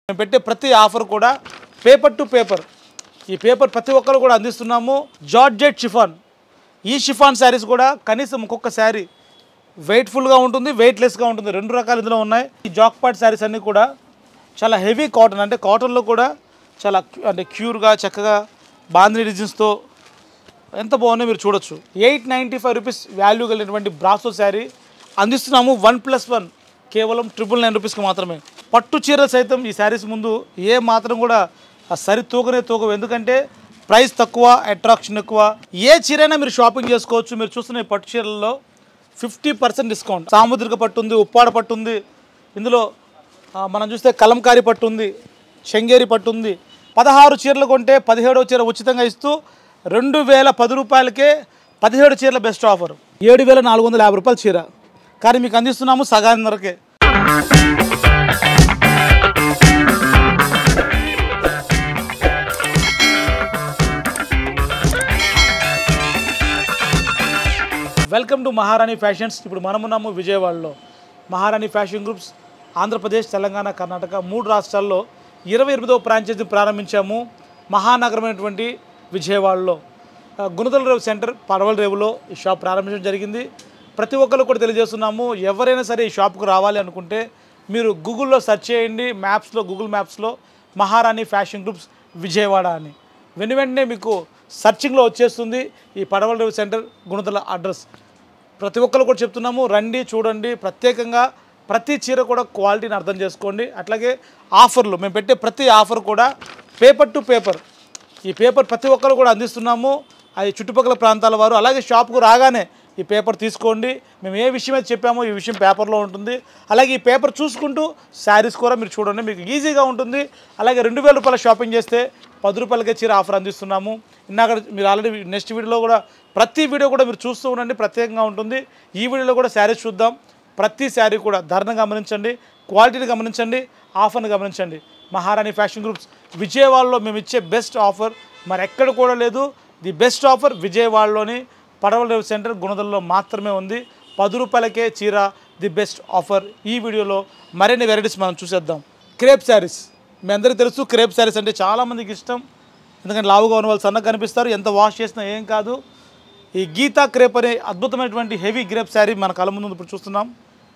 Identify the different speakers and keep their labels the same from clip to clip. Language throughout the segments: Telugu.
Speaker 1: మేము పెట్టే ప్రతి ఆఫర్ కూడా పేపర్ టు పేపర్ ఈ పేపర్ ప్రతి ఒక్కరు కూడా అందిస్తున్నాము జార్జెట్ షిఫాన్ ఈ షిఫాన్ శారీస్ కూడా కనీసం ఒక్కొక్క శారీ వెయిట్ఫుల్గా ఉంటుంది వెయిట్లెస్గా ఉంటుంది రెండు రకాలు ఇందులో ఉన్నాయి ఈ జాక్పాట్ శారీస్ అన్నీ కూడా చాలా హెవీ కాటన్ అంటే కాటన్లో కూడా చాలా క్యూ- అంటే క్యూర్గా చక్కగా బాంధిని డిజైన్స్తో ఎంత బాగున్నాయో మీరు చూడొచ్చు eight ninety five rupees value కలిగినటువంటి బ్రాసో శారీ అందిస్తున్నాము వన్ ప్లస్ వన్ కేవలం ట్రిపుల్ నైన్ రూపీస్కి మాత్రమే పట్టు చీరలు సైతం ఈ శారీస్ ముందు ఏ మాత్రం కూడా ఆ సరి తూకనే తూకవు ఎందుకంటే ప్రైస్ తక్కువ అట్రాక్షన్ ఎక్కువ ఏ చీరైనా మీరు షాపింగ్ చేసుకోవచ్చు మీరు చూస్తున్న ఈ పట్టు చీరల్లో ఫిఫ్టీ పర్సెంట్ డిస్కౌంట్ సాముద్రిక పట్టు ఉంది ఉప్పాడ పట్టు ఉంది ఇందులో ఆ, మనం చూస్తే కలంకారీ పట్టు ఉంది శంగేరి పట్టు ఉంది పదహారు చీరలు కొంటే పదిహేడో చీర ఉచితంగా ఇస్తూ రెండు వేల పది రూపాయలకే పదిహేడు చీరల బెస్ట్ ఆఫర్ ఏడు వేల నాలుగు వందల యాభై రూపాయల చీర కానీ మీకు అందిస్తున్నాము సగానిన్నరకే వెల్కమ్ టు మహారాణి ఫ్యాషన్స్ ఇప్పుడు మనమున్నాము విజయవాడలో మహారాణి ఫ్యాషన్ గ్రూప్స్ ఆంధ్రప్రదేశ్ తెలంగాణ కర్ణాటక మూడు రాష్ట్రాల్లో ఇరవై ఎనిమిదవ ఫ్రాంచైజీ ప్రారంభించాము మహానగరమైనటువంటి విజయవాడలో ఆ, గుణదల రేవు సెంటర్ పడవల రేవులో ఈ షాప్ ప్రారంభించడం జరిగింది ప్రతి ఒక్కరు కూడా తెలియజేస్తున్నాము ఎవరైనా సరే ఈ షాప్కు రావాలి అనుకుంటే మీరు గూగుల్లో సెర్చ్ చేయండి మ్యాప్స్లో గూగుల్ మ్యాప్స్లో మహారాణి ఫ్యాషన్ గ్రూప్స్ విజయవాడ అని వెను వెంటనే మీకు సర్చింగ్లో వచ్చేస్తుంది ఈ పడవల రేవు సెంటర్ గుణదల అడ్రస్ ప్రతి ఒక్కరు కూడా చెప్తున్నాము రండి చూడండి ప్రత్యేకంగా ప్రతి చీర కూడా క్వాలిటీని అర్థం చేసుకోండి అట్లాగే ఆఫర్లు మేము పెట్టే ప్రతి ఆఫర్ కూడా పేపర్ టు పేపర్ ఈ పేపర్ ప్రతి ఒక్కరు కూడా అందిస్తున్నాము అది చుట్టుపక్కల ప్రాంతాల వారు అలాగే షాప్కు రాగానే ఈ పేపర్ తీసుకోండి మేము ఏ విషయం అయితే చెప్పామో ఈ విషయం పేపర్లో ఉంటుంది అలాగే ఈ పేపర్ చూసుకుంటూ శారీస్ కూడా మీరు చూడండి మీకు ఈజీగా ఉంటుంది అలాగే రెండు వేల రూపాయల షాపింగ్ చేస్తే పది రూపాయలకే చీర ఆఫర్ అందిస్తున్నాము ఇందాక మీరు ఆల్రెడీ నెక్స్ట్ వీడియోలో కూడా ప్రతి వీడియో కూడా మీరు చూస్తూ ఉండండి ప్రత్యేకంగా ఉంటుంది ఈ వీడియోలో కూడా శారీస్ చూద్దాం ప్రతి శారీ కూడా ధరను గమనించండి క్వాలిటీని గమనించండి ఆఫర్ని గమనించండి మహారాణి ఫ్యాషన్ గ్రూప్స్ విజయవాడలో మేము ఇచ్చే బెస్ట్ ఆఫర్ మరి ఎక్కడ కూడా లేదు ది బెస్ట్ ఆఫర్ విజయవాడలోని పడవల రేవు సెంటర్ గుణదల్లో మాత్రమే ఉంది పది రూపాయలకే చీర ది బెస్ట్ ఆఫర్ ఈ వీడియోలో మరిన్ని వెరైటీస్ మనం చూసేద్దాం క్రేప్ శారీస్ మీ అందరికీ తెలుసు క్రేప్ శారీస్ అంటే చాలామందికి ఇష్టం ఎందుకంటే లావుగా ఉన్న వాళ్ళు సన్నగా కనిపిస్తారు ఎంత వాష్ చేసినా ఏం కాదు ఈ గీతా క్రేప్ అనే అద్భుతమైనటువంటి హెవీ గ్రేప్ శారీ మన కళ్ళ ముందు ఇప్పుడు చూస్తున్నాం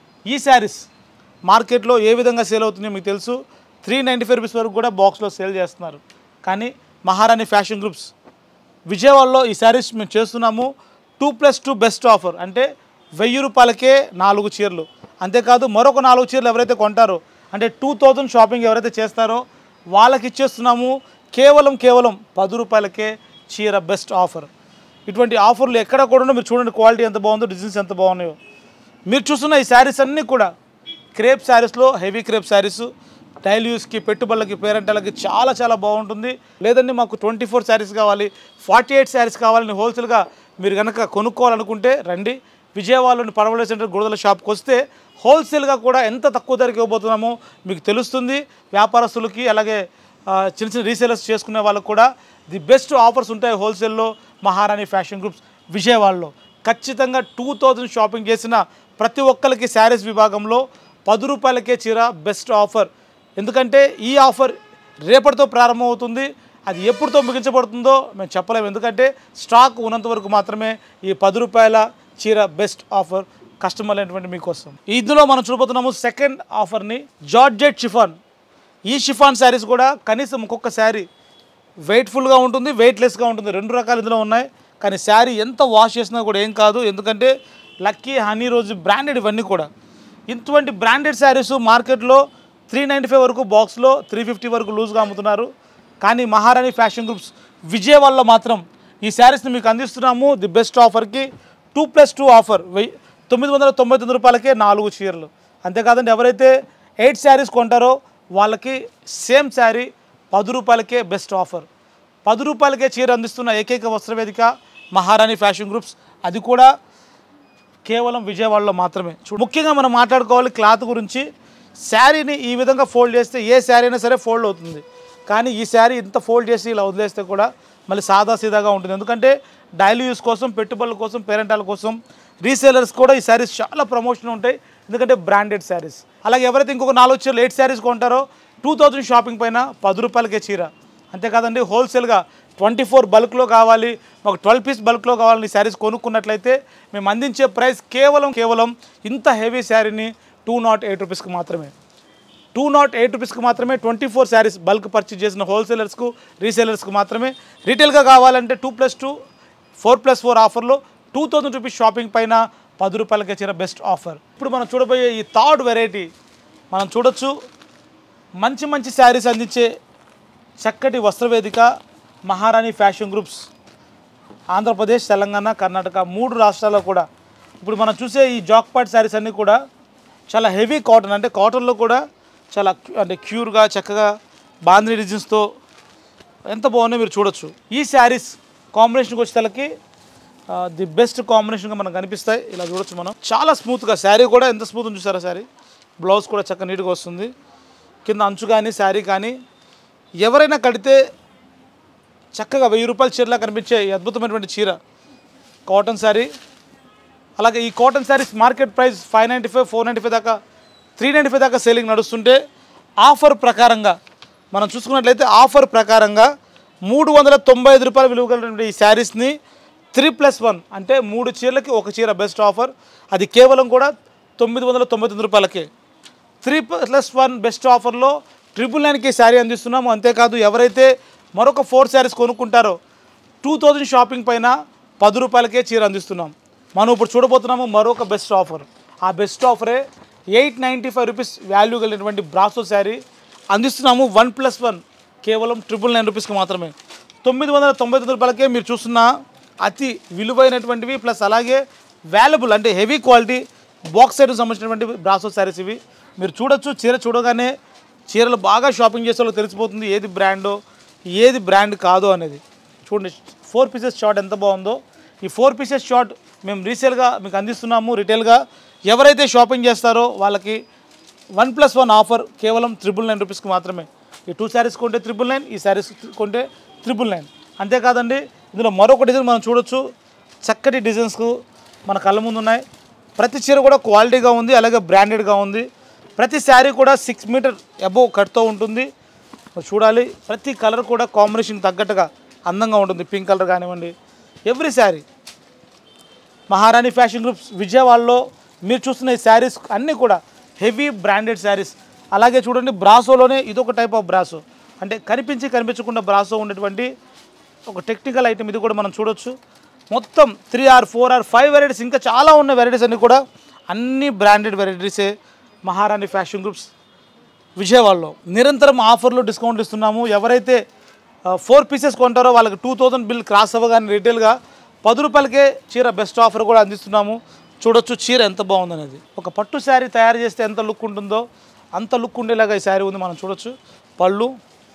Speaker 1: ఈ శారీస్ మార్కెట్లో ఏ విధంగా సేల్ అవుతుందో మీకు తెలుసు త్రీ నైంటీ ఫైవ్ రూపీస్ వరకు కూడా బాక్స్లో సేల్ చేస్తున్నారు కానీ మహారాణి ఫ్యాషన్ గ్రూప్స్ విజయవాడలో ఈ శారీస్ మేము చేస్తున్నాము two plus two best offer అంటే వెయ్యి రూపాయలకే నాలుగు చీరలు అంతేకాదు మరొక నాలుగు చీరలు ఎవరైతే కొంటారో అంటే టూ థౌజండ్ షాపింగ్ ఎవరైతే చేస్తారో వాళ్ళకి ఇచ్చేస్తున్నాము కేవలం కేవలం పది రూపాయలకే చీర బెస్ట్ ఆఫర్ ఇటువంటి ఆఫర్లు ఎక్కడ కూడా మీరు చూడండి క్వాలిటీ ఎంత బాగుందో డిజైన్స్ ఎంత బాగున్నాయో మీరు చూస్తున్న ఈ శారీస్ అన్నీ కూడా క్రేప్ శారీస్లో హెవీ క్రేప్ శారీస్ డైలీ యూస్కి పెట్టుబడులకి పేరెంటాలకి చాలా చాలా బాగుంటుంది లేదండి మాకు ట్వంటీ ఫోర్ శారీస్ కావాలి ఫార్టీ ఎయిట్ శారీస్ కావాలని హోల్సేల్గా మీరు కనుక కొనుక్కోవాలనుకుంటే రండి విజయవాడలోని పడవల సెంటర్ గుడదల షాప్కి వస్తే హోల్సేల్గా కూడా ఎంత తక్కువ ధరకి ఇవ్వబోతున్నామో మీకు తెలుస్తుంది వ్యాపారస్తులకి అలాగే ఆ, చిన్న చిన్న రీసేలర్స్ చేసుకునే వాళ్ళకు కూడా ది బెస్ట్ ఆఫర్స్ ఉంటాయి హోల్సేల్లో మహారాణి ఫ్యాషన్ గ్రూప్స్ విజయవాడలో ఖచ్చితంగా టూ థౌజండ్ షాపింగ్ చేసిన ప్రతి ఒక్కరికి శారీస్ విభాగంలో పది రూపాయలకే చీర బెస్ట్ ఆఫర్ ఎందుకంటే ఈ ఆఫర్ రేపటితో ప్రారంభమవుతుంది అది ఎప్పుడుతో ముగించబడుతుందో మేము చెప్పలేము ఎందుకంటే స్టాక్ ఉన్నంత వరకు మాత్రమే ఈ పది రూపాయల చీర బెస్ట్ ఆఫర్ కస్టమర్ అయినటువంటి మీకోసం ఇందులో మనం చూడబోతున్నాము సెకండ్ ఆఫర్ని జార్జెట్ షిఫాన్ ఈ షిఫాన్ శారీస్ కూడా కనీసం ఒక్కొక్క శారీ వెయిట్ఫుల్గా ఉంటుంది వెయిట్లెస్గా ఉంటుంది రెండు రకాలు ఇందులో ఉన్నాయి కానీ శారీ ఎంత వాష్ చేసినా కూడా ఏం కాదు ఎందుకంటే లక్కీ హనీ రోజు బ్రాండెడ్ ఇవన్నీ కూడా ఇటువంటి బ్రాండెడ్ శారీస్ మార్కెట్లో త్రీ నైంటీ ఫైవ్ వరకు బాక్స్లో త్రీ ఫిఫ్టీ వరకు లూజ్గా అమ్ముతున్నారు కానీ మహారాణి ఫ్యాషన్ గ్రూప్స్ విజయవాడలో మాత్రం ఈ శారీస్ని మీకు అందిస్తున్నాము ది బెస్ట్ ఆఫర్కి టూ ప్లస్ టూ ఆఫర్ వెయ్యి తొమ్మిది వందల తొంభై తొమ్మిది రూపాయలకే నాలుగు చీరలు అంతేకాదండి ఎవరైతే ఎయిట్ శారీస్ కొంటారో వాళ్ళకి సేమ్ శారీ పది రూపాయలకే బెస్ట్ ఆఫర్ పది రూపాయలకే చీర అందిస్తున్న ఏకైక వస్త్రవేదిక మహారాణి ఫ్యాషన్ గ్రూప్స్ అది కూడా కేవలం విజయవాడలో మాత్రమే చూ- ముఖ్యంగా మనం మాట్లాడుకోవాలి క్లాత్ గురించి శారీని ఈ విధంగా ఫోల్డ్ చేస్తే ఏ శారీ అయినా సరే ఫోల్డ్ అవుతుంది కానీ ఈ శారీ ఇంత ఫోల్డ్ చేసి ఇలా వదిలేస్తే కూడా మళ్ళీ సాదా సీదాగా ఉంటుంది ఎందుకంటే డైలీ యూస్ కోసం పెట్టుబడుల కోసం పేరెంటాల కోసం రీసేలర్స్ కూడా ఈ శారీస్ చాలా ప్రమోషన్ ఉంటాయి ఎందుకంటే బ్రాండెడ్ శారీస్ అలాగే ఎవరైతే ఇంకొక నాలుగు చీరలు ఎయిట్ శారీస్ కొంటారో టూ థౌజండ్ షాపింగ్ పైన పది రూపాయలకే చీర అంతేకాదండి హోల్సేల్గా ట్వంటీ ఫోర్ బల్క్లో కావాలి మాకు ట్వెల్వ్ పీస్ బల్క్లో కావాలని శారీస్ కొనుక్కున్నట్లయితే మేము అందించే ప్రైస్ కేవలం కేవలం ఇంత హెవీ శారీని టూ నాట్ ఎయిట్ రూపీస్కి మాత్రమే టూ నాట్ ఎయిట్ రూపీస్కి మాత్రమే twenty four saris bulk purchase చేసిన హోల్సేలర్స్కు రీసేలర్స్కి మాత్రమే రీటైల్గా కావాలంటే two plus two four plus four ఆఫర్లో టూ థౌజండ్ రూపీస్ షాపింగ్ పైన పది రూపాయలకి ఇచ్చిన బెస్ట్ ఆఫర్ ఇప్పుడు మనం చూడబోయే ఈ థర్డ్ వెరైటీ మనం చూడొచ్చు మంచి మంచి శారీస్ అందించే చక్కటి వస్త్రవేదిక మహారాణి ఫ్యాషన్ గ్రూప్స్ ఆంధ్రప్రదేశ్ తెలంగాణ కర్ణాటక మూడు రాష్ట్రాల్లో కూడా ఇప్పుడు మనం చూసే ఈ జాక్పాట్ శారీస్ అన్నీ కూడా చాలా హెవీ కాటన్ అంటే కాటన్లో కూడా చాలా క్యూ- అంటే క్యూర్గా చక్కగా బాంద్రీ డిజైన్స్తో ఎంత బాగున్నాయో మీరు చూడొచ్చు ఈ శారీస్ కాంబినేషన్కి వచ్చేసరికి ది బెస్ట్ కాంబినేషన్గా మనకు కనిపిస్తాయి ఇలా చూడొచ్చు మనం చాలా స్మూత్గా శారీ కూడా ఎంత స్మూత్ ఉంది చూసారా శారీ బ్లౌజ్ కూడా చక్కగా నీట్గా వస్తుంది కింద అంచు కానీ శారీ కానీ ఎవరైనా కడితే చక్కగా వెయ్యి రూపాయల చీరలా కనిపించే ఈ అద్భుతమైనటువంటి చీర కాటన్ శారీ అలాగే ఈ cotton saris market price five ninety five four ninety five దాకా త్రీ నైంటీ ఫైవ్ దాకా సేలింగ్ నడుస్తుంటే ఆఫర్ ప్రకారంగా మనం చూసుకున్నట్లయితే ఆఫర్ ప్రకారంగా మూడు వందల తొంభై ఐదు రూపాయల విలువ కలిగినటువంటి ఈ శారీస్ని త్రీ ప్లస్ వన్ అంటే మూడు చీరలకి ఒక చీర బెస్ట్ ఆఫర్ అది కేవలం కూడా తొమ్మిది వందల తొంభై తొమ్మిది రూపాయలకే త్రీ ప్లస్ వన్ బెస్ట్ ఆఫర్లో ట్రిపుల్ నైన్కి శారీ అందిస్తున్నాము అంతేకాదు ఎవరైతే మరొక ఫోర్ శారీస్ కొనుక్కుంటారో టూ థౌజండ్ షాపింగ్ పైన పది రూపాయలకే చీర అందిస్తున్నాం మనం ఇప్పుడు చూడబోతున్నాము మరొక బెస్ట్ ఆఫర్ ఆ బెస్ట్ ఆఫరే eight ninety five rupees value కలిగినటువంటి బ్రాసో శారీ అందిస్తున్నాము వన్ ప్లస్ వన్ కేవలం ట్రిపుల్ నైన్ రూపీస్కి మాత్రమే తొమ్మిది వందల తొంభై తొమ్మిది రూపాయలకే మీరు చూస్తున్న అతి విలువైనటువంటివి ప్లస్ అలాగే వాల్యుబుల్ అంటే హెవీ క్వాలిటీ బాక్స్ సైడ్కి సంబంధించినటువంటి బ్రాసో శారీస్ ఇవి మీరు చూడొచ్చు చీర చూడగానే చీరలు బాగా షాపింగ్ చేసే వాళ్ళకి తెలిసిపోతుంది ఏది బ్రాండో ఏది బ్రాండ్ కాదో అనేది చూడండి ఫోర్ పీసెస్ షార్ట్ ఎంత బాగుందో ఈ ఫోర్ పీసెస్ షార్ట్ మేము రీసేల్గా మీకు అందిస్తున్నాము రిటైల్గా ఎవరైతే షాపింగ్ చేస్తారో వాళ్ళకి వన్ ప్లస్ వన్ ఆఫర్ కేవలం త్రిబుల్ నైన్ రూపీస్కి మాత్రమే ఈ టూ శారీస్ కొంటే త్రిబుల్ నైన్ ఈ శారీస్ కొంటే త్రిబుల్ నైన్ అంతేకాదండి ఇందులో మరొక డిజైన్ మనం చూడొచ్చు చక్కటి డిజైన్స్కు మన కళ్ళ ముందు ఉన్నాయి ప్రతి చీర కూడా క్వాలిటీగా ఉంది అలాగే బ్రాండెడ్గా ఉంది ప్రతి శారీ కూడా సిక్స్ మీటర్ అబోవ్ కట్తో ఉంటుంది మరి చూడాలి ప్రతి కలర్ కూడా కాంబినేషన్ తగ్గట్టుగా అందంగా ఉంటుంది పింక్ కలర్ కానివ్వండి every sari Maharani fashion groups విజయవాడలో మీరు చూస్తున్న ఈ శారీస్ అన్నీ కూడా హెవీ బ్రాండెడ్ శారీస్ అలాగే చూడండి బ్రాసోలోనే ఇదొక టైప్ ఆఫ్ బ్రాసో అంటే కనిపించి కనిపించకుండా బ్రాసో ఉండేటువంటి ఒక టెక్నికల్ ఐటమ్ ఇది కూడా మనం చూడొచ్చు మొత్తం three or four or five varieties ఇంకా చాలా ఉన్న వెరైటీస్ అన్నీ కూడా అన్ని బ్రాండెడ్ వెరైటీసే మహారాణి ఫ్యాషన్ గ్రూప్స్ విజయవాడలో నిరంతరం ఆఫర్లు డిస్కౌంట్లు ఇస్తున్నాము ఎవరైతే ఫోర్ పీసెస్ కొంటారో వాళ్ళకి టూ థౌజండ్ బిల్ క్రాస్ అవ్వగానే రీటైల్గా పది రూపాయలకే చీర బెస్ట్ ఆఫర్ కూడా అందిస్తున్నాము చూడొచ్చు చీర ఎంత బాగుందనేది ఒక పట్టు శారీ తయారు చేస్తే ఎంత లుక్ ఉంటుందో అంత లుక్ ఉండేలాగా ఈ శారీ ఉంది మనం చూడొచ్చు పళ్ళు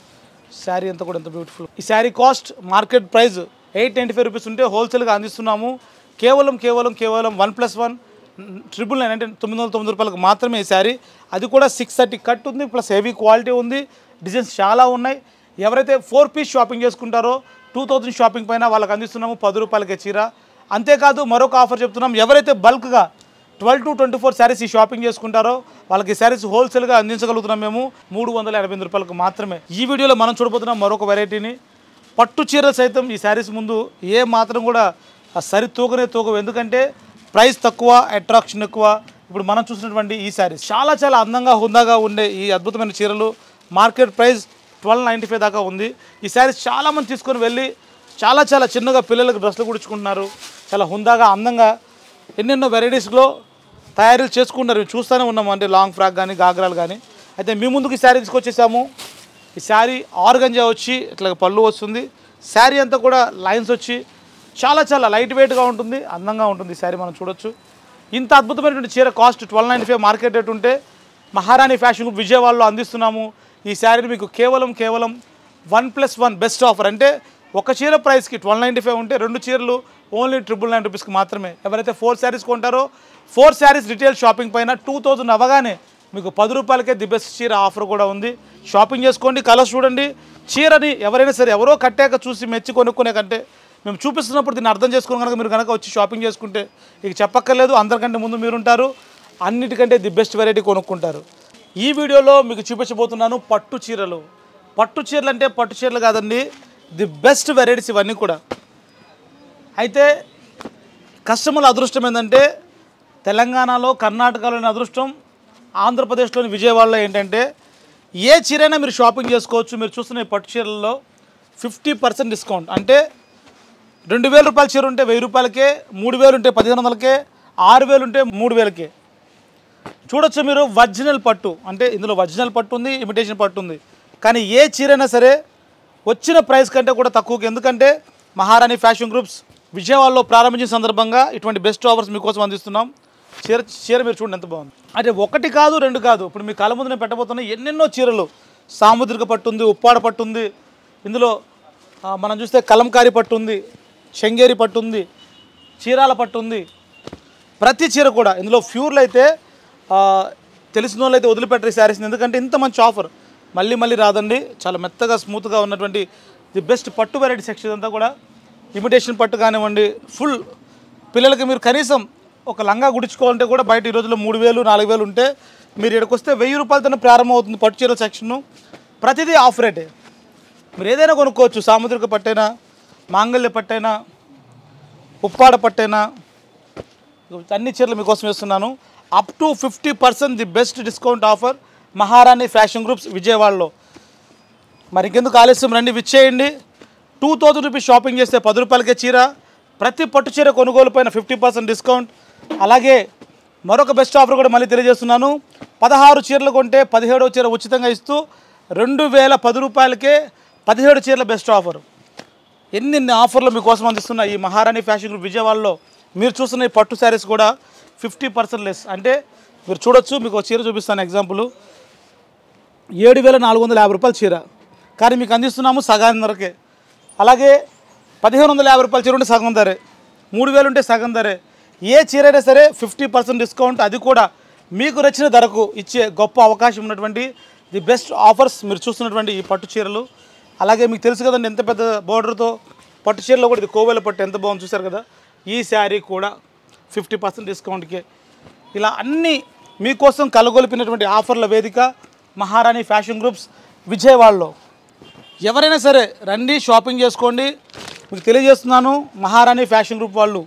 Speaker 1: శారీ అంతా కూడా ఎంత బ్యూటిఫుల్ ఈ sari cost market price eight ninety five rupees ఉంటే హోల్సేల్గా అందిస్తున్నాము కేవలం కేవలం కేవలం one plus one triple nine అంటే తొమ్మిది వందల తొమ్మిది రూపాయలకు మాత్రమే ఈ శారీ అది కూడా సిక్స్ థర్టీ కట్ ఉంది ప్లస్ హెవీ క్వాలిటీ ఉంది డిజైన్స్ చాలా ఉన్నాయి ఎవరైతే ఫోర్ పీస్ షాపింగ్ చేసుకుంటారో టూ థౌజండ్ షాపింగ్ పైన వాళ్ళకి అందిస్తున్నాము పది రూపాయలకే చీర అంతేకాదు మరొక ఆఫర్ చెప్తున్నాం ఎవరైతే బల్క్గా twelve to twenty four saris ఈ షాపింగ్ చేసుకుంటారో వాళ్ళకి శారీస్ హోల్సేల్గా అందించగలుగుతున్నాం మేము మూడు వందల ఎనభై ఎనిమిది రూపాయలకు మాత్రమే ఈ వీడియోలో మనం చూడబోతున్నాం మరొక వెరైటీని పట్టు చీరలు సైతం ఈ శారీస్ ముందు ఏ మాత్రం కూడా ఆ సరి తూకనే తూకవు ఎందుకంటే ప్రైస్ తక్కువ అట్రాక్షన్ ఎక్కువ ఇప్పుడు మనం చూసినటువంటి ఈ శారీస్ చాలా చాలా అందంగా హుందాగా ఉండే ఈ అద్భుతమైన చీరలు market price twelve ninety five దాకా ఉంది ఈ శారీస్ చాలామంది తీసుకొని వెళ్ళి చాలా చాలా చిన్నగా పిల్లలకు డ్రెస్సులు కుడుచుకుంటున్నారు చాలా హుందాగా అందంగా ఎన్నెన్నో వెరైటీస్లో తయారీలు చేసుకుంటారు ఇవి చూస్తూనే ఉన్నాము అంటే లాంగ్ ఫ్రాక్ కానీ గాగ్రాలు కానీ అయితే మీ ముందుకు ఈ శారీ తీసుకొచ్చేసాము ఈ శారీ ఆర్గంజా వచ్చి ఇట్లా పళ్ళు వస్తుంది శారీ అంతా కూడా లైన్స్ వచ్చి చాలా చాలా లైట్ వెయిట్గా ఉంటుంది అందంగా ఉంటుంది ఈ శారీ మనం చూడొచ్చు ఇంత అద్భుతమైనటువంటి చీర cost twelve ninety five market rate ఉంటే మహారాణి ఫ్యాషన్ గ్రూప్ విజయవాడలో అందిస్తున్నాము ఈ శారీని మీకు కేవలం కేవలం one plus one best offer అంటే ఒక చీర ప్రైస్కి ట్వెల్వ్ నైంటీ ఫైవ్ ఉంటే రెండు చీరలు ఓన్లీ ట్రిపుల్ నైన్ రూపీస్కి మాత్రమే ఎవరైతే ఫోర్ శారీస్ కొంటారో ఫోర్ శారీస్ రిటైల్ షాపింగ్ పైన టూ థౌజండ్ అవ్వగానే మీకు పది రూపాయలకే ది బెస్ట్ చీర ఆఫర్ కూడా ఉంది షాపింగ్ చేసుకోండి కలర్స్ చూడండి చీరని ఎవరైనా సరే ఎవరో కట్టాక చూసి మెచ్చి కొనుక్కునే కంటే మేము చూపిస్తున్నప్పుడు దీన్ని అర్థం చేసుకుని కనుక మీరు కనుక వచ్చి షాపింగ్ చేసుకుంటే ఇక చెప్పక్కర్లేదు అందరికంటే ముందు మీరుంటారు అన్నిటికంటే ది బెస్ట్ వెరైటీ కొనుక్కుంటారు ఈ వీడియోలో మీకు చూపించబోతున్నాను పట్టు చీరలు పట్టు చీరలు అంటే పట్టు చీరలు కాదండి ది బెస్ట్ వెరైటీస్ ఇవన్నీ కూడా అయితే కస్టమర్ల అదృష్టం ఏంటంటే తెలంగాణలో కర్ణాటకలోని అదృష్టం ఆంధ్రప్రదేశ్లోని విజయవాడలో ఏంటంటే ఏ చీరైనా మీరు షాపింగ్ చేసుకోవచ్చు మీరు చూస్తున్న ఈ పట్టు చీరల్లో ఫిఫ్టీ పర్సెంట్ డిస్కౌంట్ అంటే రెండు వేల రూపాయల చీర ఉంటే వెయ్యి రూపాయలకే మూడు వేలు ఉంటే పదిహేను వందలకే ఆరు వేలు ఉంటే మూడు వేలకే చూడొచ్చు మీరు ఒరిజినల్ పట్టు అంటే ఇందులో ఒరిజినల్ పట్టు ఉంది ఇమిటేషన్ పట్టు ఉంది కానీ ఏ చీరైనా సరే వచ్చిన ప్రైస్ కంటే కూడా తక్కువకి ఎందుకంటే మహారాణి ఫ్యాషన్ గ్రూప్స్ విజయవాడలో ప్రారంభించిన సందర్భంగా ఇటువంటి బెస్ట్ ఆఫర్స్ మీకోసం అందిస్తున్నాం చీర చీర మీరు చూడండి ఎంత బాగుంది అంటే ఒకటి కాదు రెండు కాదు ఇప్పుడు మీ కళ్ళ ముందు నేను పెట్టబోతున్న ఎన్నెన్నో చీరలు సాముద్రిక పట్టు ఉంది ఉప్పాడ పట్టు ఉంది ఇందులో ఆ, మనం చూస్తే కలంకారీ పట్టు ఉంది శంగేరి పట్టు ఉంది చీరాల పట్టు ఉంది ప్రతి చీర కూడా ఇందులో ప్యూర్లు అయితే ఆ, తెలిసిన వాళ్ళు అయితే వదిలిపెట్టరు ఈ శారీస్ని ఎందుకంటే ఇంత మంచి ఆఫర్ మళ్ళీ మళ్ళీ రాదండి చాలా మెత్తగా స్మూత్గా ఉన్నటువంటి ది బెస్ట్ పట్టు వెరైటీ సెక్షన్ అంతా కూడా ఇమిటేషన్ పట్టు కానివ్వండి ఫుల్ పిల్లలకి మీరు కనీసం ఒక లంగా గుడించుకోవాలంటే కూడా బయట ఈ రోజుల్లో మూడు వేలు నాలుగు వేలు ఉంటే మీరు ఇక్కడికి వస్తే వెయ్యి రూపాయలతోనే ప్రారంభం అవుతుంది పట్టు చీరల సెక్షను ప్రతిదీ ఆఫ్ రేటే మీరు ఏదైనా కొనుక్కోవచ్చు సాముద్రిక పట్టైనా మాంగళ్య పట్టైనా ఉప్పాడ పట్టైనా అన్ని చీరలు మీకోసం వేస్తున్నాను up to fifty percent the best discount offer Maharani fashion groups విజయవాడలో మరి ఇంకెందుకు ఆలస్యం రండి విచ్చేయండి టూ థౌజండ్ రూపీస్ షాపింగ్ చేస్తే పది రూపాయలకే చీర ప్రతి పట్టు చీర కొనుగోలు పైన ఫిఫ్టీ పర్సెంట్ డిస్కౌంట్ అలాగే మరొక బెస్ట్ ఆఫర్ కూడా మళ్ళీ తెలియజేస్తున్నాను పదహారు చీరలు కొంటే పదిహేడవ చీర ఉచితంగా ఇస్తూ రెండు వేల పది రూపాయలకే పదిహేడు చీరల బెస్ట్ ఆఫర్ ఎన్ని ఎన్ని ఆఫర్లు మీకోసం అందిస్తున్న ఈ మహారాణి ఫ్యాషన్ గ్రూప్ విజయవాడలో మీరు చూస్తున్న ఈ పట్టు శారీస్ కూడా ఫిఫ్టీ పర్సెంట్ లెస్ అంటే మీరు చూడొచ్చు మీకు ఒక చీర చూపిస్తాను ఎగ్జాంపుల్ ఏడు వేల నాలుగు వందల యాభై రూపాయల చీర కానీ మీకు అందిస్తున్నాము సగాం ధరకే అలాగే పదిహేను వందల యాభై రూపాయల చీర ఉంటే సగం ధరే మూడు వేలు ఉంటే సగం ధరే ఏ చీర అయినా సరే ఫిఫ్టీ పర్సెంట్ డిస్కౌంట్ అది కూడా మీకు నచ్చిన ధరకు ఇచ్చే గొప్ప అవకాశం ఉన్నటువంటి ది బెస్ట్ ఆఫర్స్ మీరు చూస్తున్నటువంటి ఈ పట్టు చీరలు అలాగే మీకు తెలుసు కదండి ఎంత పెద్ద బోర్డర్తో పట్టు చీరలో కూడా ఇది కోవెల పట్టు ఎంత బాగుంది చూసారు కదా ఈ శారీ కూడా ఫిఫ్టీ పర్సెంట్ డిస్కౌంట్కి ఇలా అన్ని మీకోసం కలగొలిపినటువంటి ఆఫర్ల వేదిక మహారాణి ఫ్యాషన్ గ్రూప్స్ విజయవాడలో ఎవరైనా సరే రండి షాపింగ్ చేసుకోండి మీకు తెలియజేస్తున్నాను మహారాణి ఫ్యాషన్ గ్రూప్ వాళ్ళు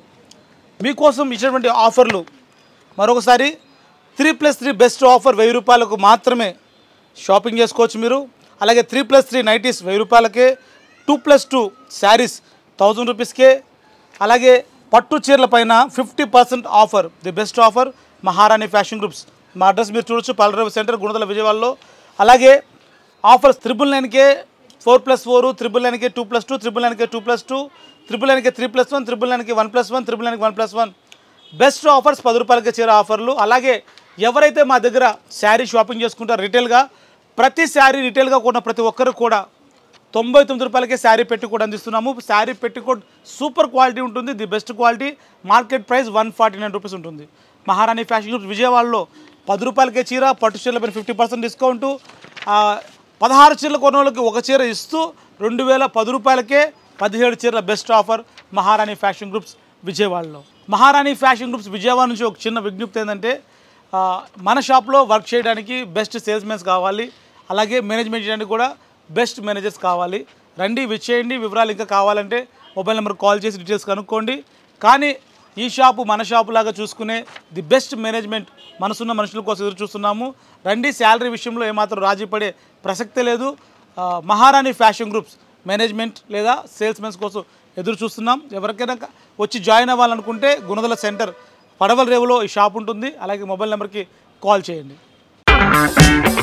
Speaker 1: మీకోసం ఇచ్చినటువంటి ఆఫర్లు మరొకసారి three plus three best offer వెయ్యి రూపాయలకు మాత్రమే షాపింగ్ చేసుకోవచ్చు మీరు అలాగే త్రీ ప్లస్ త్రీ నైటీస్ వెయ్యి రూపాయలకే two plus two saris thousand రూపీస్కే అలాగే పట్టు చీరల పైన fifty percent offer the best offer Maharani fashion groups మా అడ్రస్ మీరు చూడొచ్చు పాలరావు సెంటర్ గుణదల విజయవాడలో అలాగే ఆఫర్స్ త్రిబుల్ నైన్కే ఫోర్ ప్లస్ ఫోర్ త్రిబుల్ నైన్కే టూ ప్లస్ టూ త్రిబుల్ నైన్కే టూ ప్లస్ టూ త్రిబుల్ నైన్కే త్రీ ప్లస్ వన్ త్రిబుల్ నైన్కి వన్ ప్లస్ వన్ త్రిబుల్ నైన్కి one plus one best offers పది రూపాయలకి చీర ఆఫర్లు అలాగే ఎవరైతే మా దగ్గర శారీ షాపింగ్ చేసుకుంటారో రిటైల్గా ప్రతి శారీ రిటైల్గా కొన్న ప్రతి ఒక్కరు కూడా తొంభై తొమ్మిది రూపాయలకే శారీ పెట్టి కూడా అందిస్తున్నాము శారీ పెట్టికోట్ సూపర్ క్వాలిటీ ఉంటుంది the best quality market price one forty nine rupees ఉంటుంది మహారాణి ఫ్యాషన్ గ్రూప్ విజయవాడలో పది రూపాయలకే చీర పట్టు చీరల పైన ఫిఫ్టీ పర్సెంట్ డిస్కౌంటు ఆ, పదహారు చీరల కొన్న వాళ్ళకి ఒక చీర ఇస్తూ రెండు వేల పది రూపాయలకే పదిహేడు చీరల best offer Maharani fashion groups విజయవాడలో మహారాణి ఫ్యాషన్ గ్రూప్స్ విజయవాడ నుంచి ఒక చిన్న విజ్ఞప్తి ఏంటంటే ఆ, మన షాప్లో వర్క్ చేయడానికి బెస్ట్ సేల్స్మెన్స్ కావాలి అలాగే మేనేజ్మెంట్ చేయడానికి కూడా బెస్ట్ మేనేజర్స్ కావాలి రండి విచ్చేయండి వివరాలు ఇంకా కావాలంటే మొబైల్ నెంబర్ కాల్ చేసి డీటెయిల్స్ కనుక్కోండి కానీ ఈ షాపు మన షాపు లాగా చూసుకునే ది బెస్ట్ మేనేజ్మెంట్ మనసున్న మనుషుల కోసం ఎదురు చూస్తున్నాము రండి శాలరీ విషయంలో ఏమాత్రం రాజీ పడే ప్రసక్తే లేదు ఆ, మహారాణి ఫ్యాషన్ గ్రూప్స్ మేనేజ్మెంట్ లేదా సేల్స్మెన్స్ కోసం ఎదురు చూస్తున్నాం ఎవరికైనా క- వచ్చి జాయిన్ అవ్వాలనుకుంటే గుణదల సెంటర్ పడవల రేవులో ఈ షాప్ ఉంటుంది అలాగే మొబైల్ నెంబర్కి కాల్ చేయండి